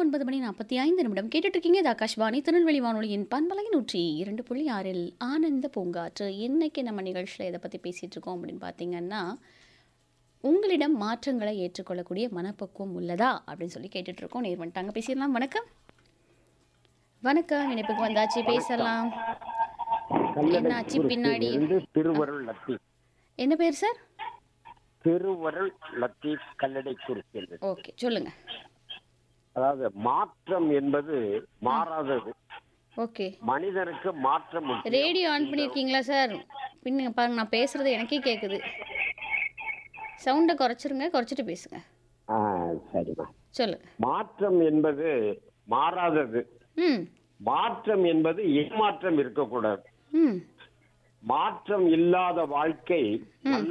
ஒன்பது மணி நாற்பத்தி ஐந்து நிமிடம் கேட்டுட்டு இருக்கீங்க இது ஆகாஷ்வாணி திருநெல்வேலி வானொலியின் பண்பலை நூற்றி இரண்டு புள்ளி ஆறில் ஆனந்த பூங்காற்று இன்னைக்கு நம்ம நிகழ்ச்சியில் எதை பற்றி பேசிகிட்டு இருக்கோம் அப்படின்னு பார்த்தீங்கன்னா உங்களிடம் மாற்றங்களை ஏற்றுக்கொள்ளக்கூடிய மனப்பக்குவம் உள்ளதா அப்படின்னு சொல்லி கேட்டுட்டு இருக்கோம் நேர் வந்துட்டாங்க பேசிடலாம் வணக்கம் வணக்கம் இணைப்புக்கு வந்தாச்சு பேசலாம் என்னாச்சு பின்னாடி இருந்து திருவருள் லத்தீப் என்ன பேர் சார் திருவருள் லத்தீப் கல்லடை குறிக்கிறது ஓகே சொல்லுங்க அதாவது மாற்றம் என்பது மாறாதது ஓகே மனிதனுக்கு மாற்றம் முக்கியம். ரேடியோ ஆன் பண்ணியிருக்கீங்களா சார் பின்னுங்க பாருங்க நான் பேசுறது எனக்கே கேட்குது சவுண்டை குறைச்சிருங்க குறைச்சிட்டு பேசுங்க ஆ சரிம்மா சொல்லுங்க மாற்றம் என்பது மாறாதது ம் மாற்றம் என்பது ஏமாற்றம் இருக்கக்கூடாது ம் மாற்றம் இல்லாத வாழ்க்கை நல்ல